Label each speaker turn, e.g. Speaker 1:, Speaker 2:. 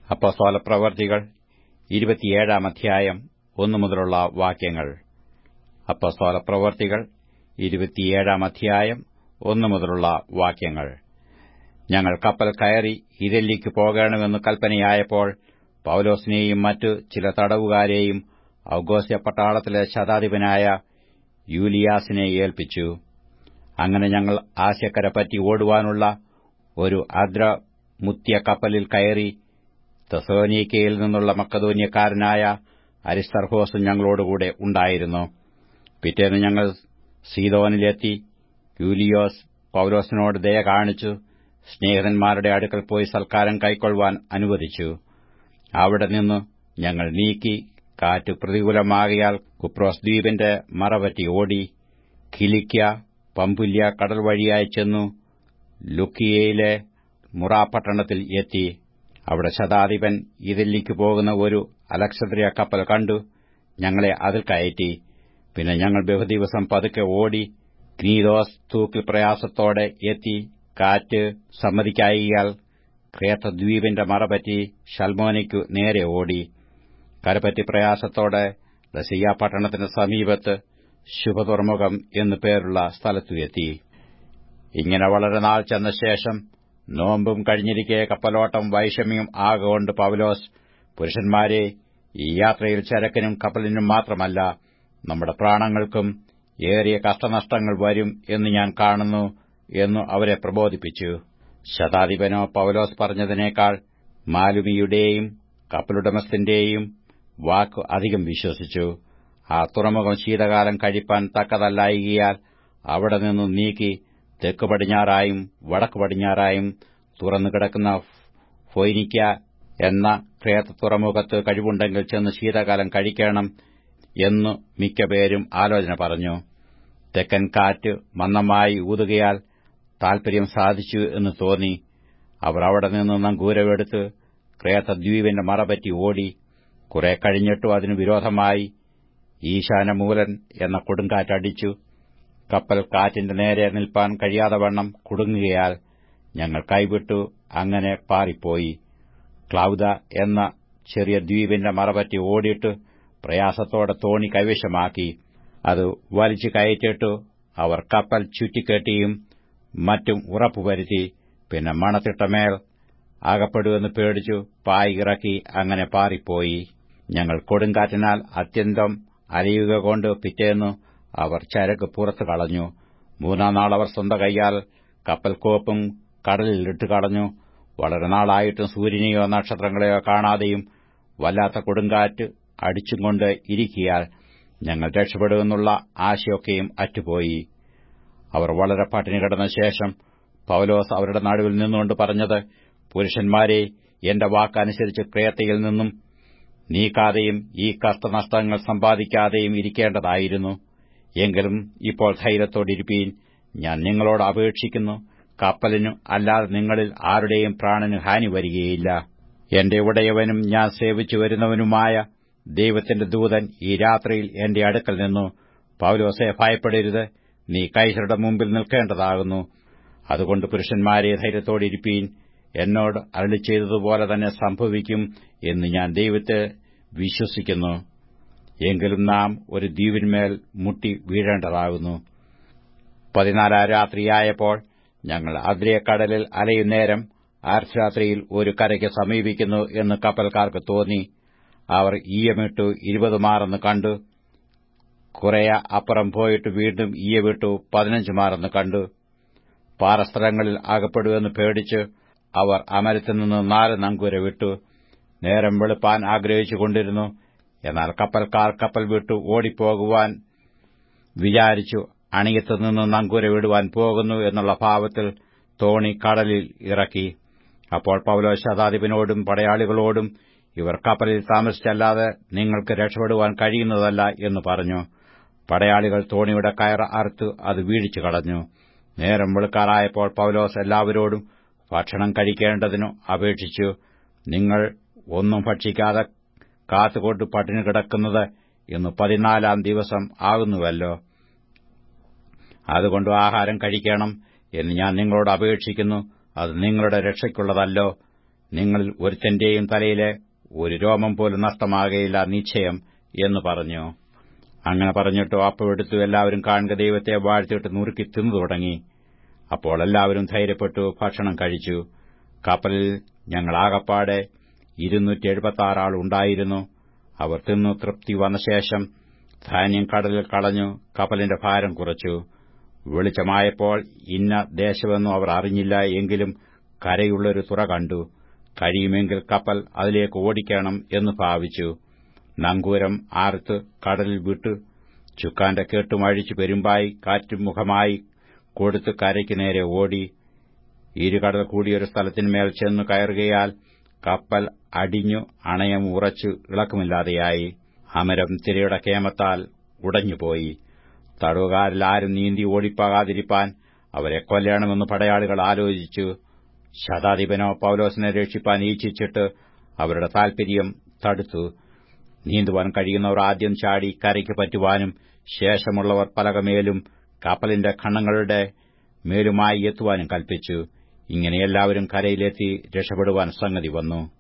Speaker 1: അപ്പസ്തോല പ്രവർത്തികൾ ഇരുപത്തിയേഴാം അധ്യായം ഒന്നു മുതലുള്ള വാക്യങ്ങൾ അപ്പസ്തോല പ്രവർത്തികൾ ഇരുപത്തിയേഴാം അധ്യായം ഒന്നു മുതലുള്ള വാക്യങ്ങൾ ഞങ്ങൾ കപ്പൽ കയറി ഇരല്ലിക്ക് പോകണമെന്ന് കൽപ്പനയായപ്പോൾ പൌലോസിനെയും മറ്റു ചില തടവുകാരെയും ഔഗോസ്യ പട്ടാളത്തിലെ ശതാധിപനായ യൂലിയാസിനെ ഏൽപ്പിച്ചു അങ്ങനെ ഞങ്ങൾ ആശക്കര പറ്റി ഓടുവാനുള്ള ഒരു അദ്രമുത്യ കപ്പലിൽ കയറി തെസലോനിക്കയിൽ നിന്നുള്ള മക്കതോന്യക്കാരനായ അരിസ്തർഹോസും ഞങ്ങളോടുകൂടെ ഉണ്ടായിരുന്നു പിറ്റേന്ന് ഞങ്ങൾ സീതോനിലെത്തി യൂലിയോസ് പൌലോസിനോട് ദയ കാണിച്ചു സ്നേഹിതന്മാരുടെ അടുക്കൽ പോയി സൽക്കാരം കൈക്കൊള്ളുവാൻ അനുവദിച്ചു അവിടെ നിന്ന് ഞങ്ങൾ നീക്കി കാറ്റ് പ്രതികൂലമാകിയാൽ കുപ്രോസ് ദ്വീപിന്റെ മറപറ്റി ഓടി കിലിക്യ പമ്പുല്യ കടൽ വഴിയായി ചെന്നു ലുക്കിയയിലെ മുറാപട്ടണത്തിൽ എത്തി അവിടെ ശതാധിപൻ ഇതില്ലിക്ക് പോകുന്ന ഒരു അലക്സദ്രിയ കപ്പൽ കണ്ടു ഞങ്ങളെ അതിൽ കയറ്റി പിന്നെ ഞങ്ങൾ ബഹുദിവസം പതുക്കെ ഓടി ക്നീദോസ് തൂക്കിൽ പ്രയാസത്തോടെ എത്തി കാറ്റ് സമ്മതിക്കായിയാൽ ക്രേത്തദ്വീപിന്റെ മറപറ്റി ഷൽമോനയ്ക്കു നേരെ ഓടി കരപറ്റി പ്രയാസത്തോടെ റസിയ പട്ടണത്തിന് സമീപത്ത് ശുഭതുറമുഖം എന്നു പേരുള്ള സ്ഥലത്തു എത്തി ഇങ്ങനെ വളരെ നാൾ ചെന്ന ശേഷം നോമ്പും കഴിഞ്ഞിരിക്കെ കപ്പലോട്ടം വൈഷമ്യം ആകൊണ്ട് പൗലോസ് പുരുഷന്മാരെ ഈ യാത്രയിൽ ചരക്കിനും കപ്പലിനും മാത്രമല്ല നമ്മുടെ പ്രാണങ്ങൾക്കും ഏറിയ കഷ്ടനഷ്ടങ്ങൾ വരും എന്ന് ഞാൻ കാണുന്നു എന്നു അവരെ പ്രബോധിപ്പിച്ചു ശതാധിപനോ പൗലോസ് പറഞ്ഞതിനേക്കാൾ മാലുമിയുടെയും കപ്പലുടമസ്ഥന്റെയും വാക്കു അധികം വിശ്വസിച്ചു ആ തുറമുഖം ശീതകാലം കഴിപ്പാൻ തക്കതല്ലായികയാൽ അവിടെ നിന്ന് നീക്കി തെക്ക് പടിഞ്ഞാറായും വടക്ക് പടിഞ്ഞാറായും തുറന്നു കിടക്കുന്ന ഫൊയ്നിക്ക എന്ന ക്രേത്ത തുറമുഖത്ത് കഴിവുണ്ടെങ്കിൽ ചെന്ന് ശീതകാലം കഴിക്കണം എന്നു മിക്കപേരും ആലോചന പറഞ്ഞു തെക്കൻ കാറ്റ് മന്ദമായി ഊതുകയാൽ താൽപര്യം സാധിച്ചു എന്ന് തോന്നി അവർ അവിടെ നിന്ന് നങ്കൂരമെടുത്ത് ക്രേത്തദ്വീപിന്റെ മറപറ്റി ഓടി കുറെ കഴിഞ്ഞിട്ടും അതിനു വിരോധമായി ഈശാനമൂലൻ എന്ന കൊടുങ്കാറ്റടിച്ചു കപ്പൽ കാറ്റിന്റെ നേരെ നിൽപ്പാൻ കഴിയാതെ വണ്ണം കുടുങ്ങുകയാൽ ഞങ്ങൾ കൈവിട്ടു അങ്ങനെ പാറിപ്പോയി ക്ലൌദ എന്ന ചെറിയ ദ്വീപിന്റെ മറപറ്റി ഓടിയിട്ട് പ്രയാസത്തോടെ തോണി കൈവശമാക്കി അത് വലിച്ചു കയറ്റിട്ടു അവർ കപ്പൽ ചുറ്റിക്കെട്ടിയും മറ്റും ഉറപ്പുവരുത്തി പിന്നെ മണത്തിട്ടമേൽ അകപ്പെടുമെന്ന് പേടിച്ചു പായ് ഇറക്കി അങ്ങനെ പാറിപ്പോയി ഞങ്ങൾ കൊടുങ്കാറ്റിനാൽ അത്യന്തം അലയുക കൊണ്ട് പിറ്റേന്നു അവർ ചരക്ക് പുറത്തു കളഞ്ഞു മൂന്നാം നാൾ അവർ സ്വന്തം കൈയാൽ കപ്പൽ കോപ്പും കടലിൽ ഇട്ട് കളഞ്ഞു വളരെ നാളായിട്ടും സൂര്യനെയോ നക്ഷത്രങ്ങളെയോ കാണാതെയും വല്ലാത്ത കൊടുങ്കാറ്റ് അടിച്ചും കൊണ്ട് ഇരിക്കിയാൽ ഞങ്ങൾ രക്ഷപ്പെടുമെന്നുള്ള ആശയൊക്കെയും അറ്റുപോയി അവർ വളരെ പട്ടിണി കിടന്ന ശേഷം പൌലോസ് അവരുടെ നടുവിൽ നിന്നുകൊണ്ട് പറഞ്ഞത് പുരുഷന്മാരെ എന്റെ വാക്കനുസരിച്ച് ക്രേത്തയിൽ നിന്നും നീക്കാതെയും ഈ കഷ്ടനഷ്ടങ്ങൾ സമ്പാദിക്കാതെയും ഇരിക്കേണ്ടതായിരുന്നു എങ്കിലും ഇപ്പോൾ ധൈര്യത്തോടിരിപ്പീൻ ഞാൻ നിങ്ങളോട് അപേക്ഷിക്കുന്നു കപ്പലിനു അല്ലാതെ നിങ്ങളിൽ ആരുടെയും പ്രാണന് ഹാനി വരികയില്ല എന്റെ ഉടയവനും ഞാൻ സേവിച്ചു വരുന്നവനുമായ ദൈവത്തിന്റെ ദൂതൻ ഈ രാത്രിയിൽ എന്റെ അടുക്കൽ നിന്നു പൌലോസെ ഭയപ്പെടരുത് നീ കൈസരുടെ മുമ്പിൽ നിൽക്കേണ്ടതാകുന്നു അതുകൊണ്ട് പുരുഷന്മാരെ ധൈര്യത്തോടിരിപ്പീൻ എന്നോട് അരളി ചെയ്തതുപോലെ തന്നെ സംഭവിക്കും എന്ന് ഞാൻ ദൈവത്തെ വിശ്വസിക്കുന്നു എങ്കിലും നാം ഒരു ദ്വീപിന്മേൽ മുട്ടി വീഴേണ്ടതാകുന്നു പതിനാലാം രാത്രിയായപ്പോൾ ഞങ്ങൾ അദ്രിയക്കടലിൽ അലയുന്നേരം അർദ്ധരാത്രിയിൽ ഒരു കരയ്ക്ക് സമീപിക്കുന്നു എന്ന് കപ്പൽക്കാർക്ക് തോന്നി അവർ ഈയമിട്ടു ഇരുപത് മാറെന്ന് കണ്ടു കുറെ അപ്പുറം പോയിട്ട് വീണ്ടും ഈയ വിട്ടു പതിനഞ്ച് മാറെന്ന് കണ്ടു പാറസ്ഥലങ്ങളിൽ അകപ്പെടുമെന്ന് പേടിച്ച് അവർ അമരത്തിൽ നിന്ന് നാല് നങ്കൂര വിട്ടു നേരം വെളുപ്പാൻ ആഗ്രഹിച്ചുകൊണ്ടിരുന്നു എന്നാൽ കപ്പൽക്കാർ കപ്പൽ വിട്ടു ഓടിപ്പോകുവാൻ വിചാരിച്ചു അണിയത്തു നിന്ന് നങ്കൂര വിടുവാൻ പോകുന്നു എന്നുള്ള ഭാവത്തിൽ തോണി കടലിൽ ഇറക്കി അപ്പോൾ പൗലോ ശതാധിപനോടും പടയാളികളോടും ഇവർ കപ്പലിൽ താമസിച്ചല്ലാതെ നിങ്ങൾക്ക് രക്ഷപ്പെടുവാൻ കഴിയുന്നതല്ല എന്ന് പറഞ്ഞു പടയാളികൾ തോണിയുടെ കയർ അറുത്ത് അത് വീഴിച്ചു കളഞ്ഞു നേരം വെളുക്കാറായപ്പോൾ പൗലോസ് എല്ലാവരോടും ഭക്ഷണം കഴിക്കേണ്ടതിനു അപേക്ഷിച്ചു നിങ്ങൾ ഒന്നും ഭക്ഷിക്കാതെ കാത്തുകൊണ്ട് പട്ടിണി കിടക്കുന്നത് ഇന്ന് പതിനാലാം ദിവസം ആകുന്നുവല്ലോ അതുകൊണ്ട് ആഹാരം കഴിക്കണം എന്ന് ഞാൻ നിങ്ങളോട് അപേക്ഷിക്കുന്നു അത് നിങ്ങളുടെ രക്ഷയ്ക്കുള്ളതല്ലോ നിങ്ങളിൽ ഒരുത്തന്റെയും തലയിലെ ഒരു രോമം പോലും നഷ്ടമാകയില്ല നിശ്ചയം എന്ന് പറഞ്ഞു അങ്ങനെ പറഞ്ഞിട്ട് അപ്പമെടുത്തു എല്ലാവരും കാണുക ദൈവത്തെ വാഴ്ത്തിയിട്ട് നുറുക്കി തിന്നു തുടങ്ങി അപ്പോൾ എല്ലാവരും ധൈര്യപ്പെട്ടു ഭക്ഷണം കഴിച്ചു കപ്പലിൽ ഞങ്ങളാകപ്പാടെ ഇരുന്നൂറ്റി എഴുപത്തി ആറ് ഉണ്ടായിരുന്നു അവർ തിന്നു തൃപ്തി വന്ന ശേഷം ധാന്യം കടലിൽ കളഞ്ഞു കപ്പലിന്റെ ഭാരം കുറച്ചു വെളിച്ചമായപ്പോൾ ഇന്ന ദേശമെന്നും അവർ അറിഞ്ഞില്ല എങ്കിലും കരയുള്ളൊരു തുറ കണ്ടു കഴിയുമെങ്കിൽ കപ്പൽ അതിലേക്ക് ഓടിക്കണം എന്ന് ഭാവിച്ചു നങ്കൂരം ആർത്ത് കടലിൽ വിട്ടു ചുക്കാന്റെ കെട്ടുമഴിച്ചു പെരുമ്പായി കാറ്റും മുഖമായി കൊടുത്ത് കരയ്ക്ക് നേരെ ഓടി ഇരുകടൽ കൂടിയൊരു സ്ഥലത്തിന്മേൽ ചെന്നു കയറുകയാൽ കപ്പൽ അടിഞ്ഞു അണയം ഉറച്ചു ഇളക്കമില്ലാതെയായി അമരം തിരയുടെ കേമത്താൽ ഉടഞ്ഞുപോയി തടവുകാരിൽ ആരും നീന്തി ഓടിപ്പോകാതിരിപ്പാൻ അവരെ കൊല്ലണമെന്ന് പടയാളികൾ ആലോചിച്ചു ശതാധിപനോ പൌലോസിനെ രക്ഷിപ്പാൻ ഈച്ഛിച്ചിട്ട് അവരുടെ താൽപര്യം തടുത്തു നീന്തുവാൻ കഴിയുന്നവർ ആദ്യം ചാടി കരയ്ക്ക് പറ്റുവാനും ശേഷമുള്ളവർ പലകമേലും കപ്പലിന്റെ ഖണ്ണങ്ങളുടെ മേലുമായി എത്തുവാനും കൽപ്പിച്ചു ഇങ്ങനെ എല്ലാവരും കരയിലെത്തി രക്ഷപ്പെടുവാൻ സംഗതി വന്നു